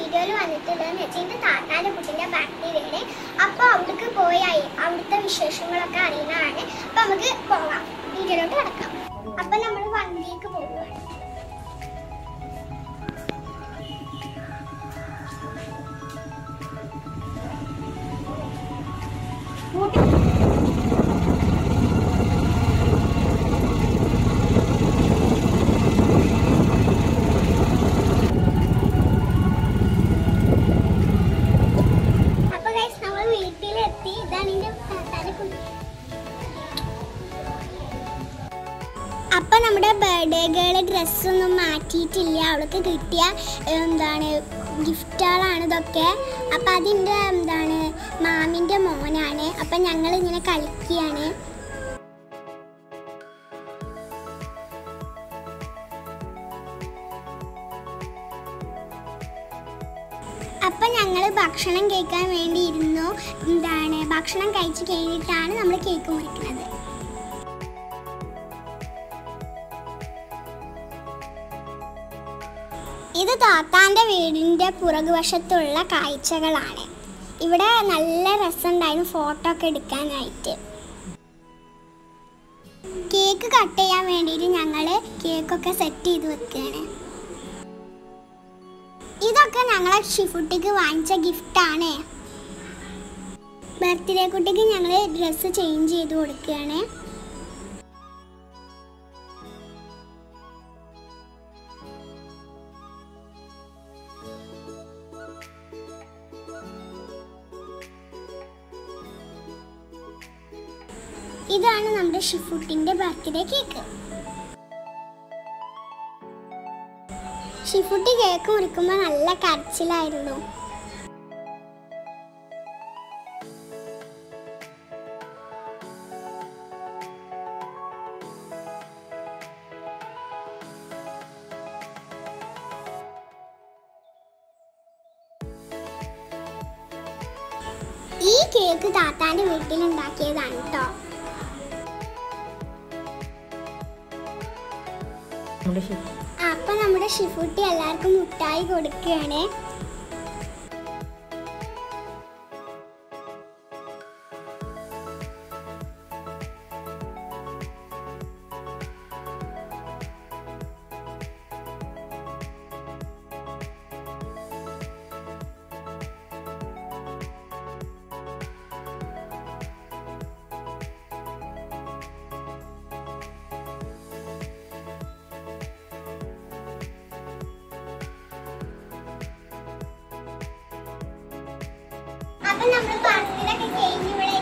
വീഡിയോയിൽ വന്നിട്ടുള്ളതെന്ന് വെച്ചാൽ ഇത് താത്താൻ്റെ കുട്ടിൻ്റെ ബർത്ത്ഡേയാണ് അപ്പോൾ അവിടേക്ക് പോയി അയി- അവിടുത്തെ വിശേഷങ്ങളൊക്കെ അറിയുന്നതാണ് അപ്പോൾ നമുക്ക് പോകാം വീഡിയോയിലോട്ട് കിടക്കാം അപ്പോൾ നമ്മൾ വണ്ടിക്ക് പോവുകയാണ് അപ്പൊ ഗൈസ് നമ്മൾ വീട്ടിലെത്തി ഇതാണ് എന്റെ താത്താന്റെ കുട്ടി അപ്പൊ നമ്മുടെ ബർത്ത്ഡേ ഗേള് ഡ്രസ്സൊന്നും മാറ്റിയിട്ടില്ല അവൾക്ക് കിട്ടിയ എന്താണ് ഗിഫ്റ്റുകളാണ് ഇതൊക്കെ അപ്പൊ അതിന്റെ എന്താണ് മാമിന്റെ മോനാണ് അപ്പൊ ഞങ്ങൾ ഇങ്ങനെ കളിക്കുകയാണ് അപ്പൊ ഞങ്ങൾ ഭക്ഷണം കഴിക്കാൻ വേണ്ടി ഇരുന്നു എന്താണ് ഭക്ഷണം കഴിച്ച് കഴിഞ്ഞിട്ടാണ് നമ്മൾ കേക്ക് മുറിക്കുന്നത് ഇത് താത്താന്റെ വീടിന്റെ പുറകുവശത്തുള്ള കാഴ്ചകളാണ് ഇവിടെ നല്ല രസമുണ്ടായിരുന്നു ഫോട്ടോ ഒക്കെ എടുക്കാനായിട്ട് കേക്ക് കട്ട് ചെയ്യാൻ വേണ്ടിയിട്ട് ഞങ്ങൾ കേക്കൊക്കെ സെറ്റ് ചെയ്ത് വെക്കുകയാണ് ഇതൊക്കെ ഞങ്ങളെ ഷിഫുട്ടിക്ക് വാങ്ങിച്ച ഗിഫ്റ്റാണ് ബർത്ത്ഡേ കുട്ടിക്ക് ഞങ്ങൾ ഡ്രസ്സ് ചേഞ്ച് ചെയ്ത് കൊടുക്കുകയാണ് ഇതാണ് നമ്മുടെ ഷിഫുട്ടിന്റെ ബർത്ത്ഡേ കേക്ക് ഷിഫുട്ടി കേക്ക് മുറിക്കുമ്പോൾ നല്ല കരച്ചിലായിരുന്നു ഈ കേക്ക് താത്താന്റെ വീട്ടിൽ ഉണ്ടാക്കിയതാണ് കേട്ടോ നമ്മുടെ ഷെഫ് അപ്പൊ നമ്മുടെ ഷിഫുട്ടി എല്ലാവർക്കും മുട്ടായി കൊടുക്കുകയാണ് അപ്പൊ നമ്മൾ ബർത്ത്ഡേ ഒക്കെ കഴിഞ്ഞ് ഇവിടെ